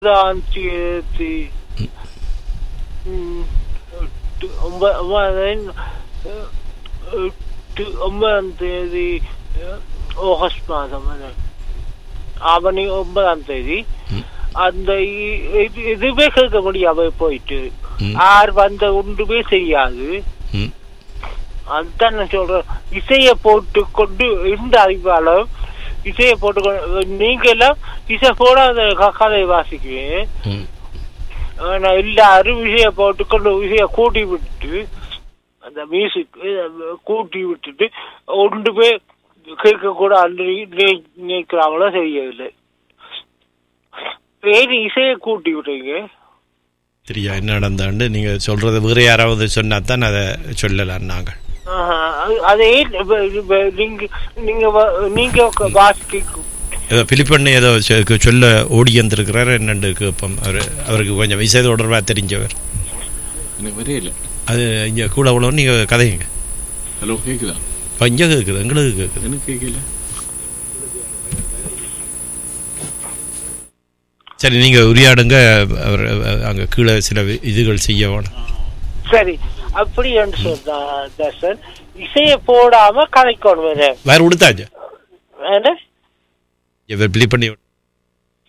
ஒன்பதாம் தேதி ம், எட்டு, ஒன்ப- ஒன்பதாம் எட்டு, ஒன்பதாம் தேதி அஹ், ஆகஸ்ட் மாதம் அது. ஆவணி ஒன்பதாம் தேதி ம். அந்த இ- இது- இதுவே கேட்க முடியாம போயிட்டு ம். யார் வந்த ஒன்றுமே செய்யாது ம் அதுதான் நான் சொல்றேன் இசையை போட்டு கொண்டு இந்த அறிவாளர் இசையை போட்டு கொண்டு நீங்க எல்லாம் இசை போடாத க- கதை வாசிக்குவேன் ம் ஆனா எல்லாரும் இசையை போட்டுக்கொண்டு இசையை கூட்டி விட்டு அந்த மியூசிக் கூட்டி விட்டுட்டு ஒன்றுமே கேட்க கூட அன்று நினைக்கிறாங்களோ தெரியவில்லை ஏன் இசையை கூட்டி விட்டீங்க சரியா என்ன நடந்தாண்டு நீங்க சொல்றது வேற யாராவது சொன்னா தான் அதை சொல்லலாம் நாங்கள் ஆஹா, அது- அது ஏன் இப்ப- இப்ப நீங்க நீங்க வ- நீங்க வாசிக்க ஏதோ பிலிப்பண்ணு ஏதோ சொ- சொல்ல ஓடி வந்திருக்கிறார் என்னண்டு கேட்போம் அவர் அவருக்கு கொஞ்சம் விசை தொடர்பாக தெரிஞ்சவர் எனக்கு வரையில அது இங்கே கூட அவ்வளோ நீங்கள் கதைங்க ஹலோ கேக்குதா இங்கே கேட்குது எங்களுக்கு கேட்குது எனக்கு கேட்கல சரி நீங்கள் உரையாடுங்க அவர் அங்கே கீழே சில வி- இதுகள் செய்ய வேணும் சரி அப்படி என்று சொன்னா தர்ஷன் இசையை போடாம கதைக்கணும் வேற வேறு கொடுத்தாச்சு என்ன இவர் பிலிப்பண்ணி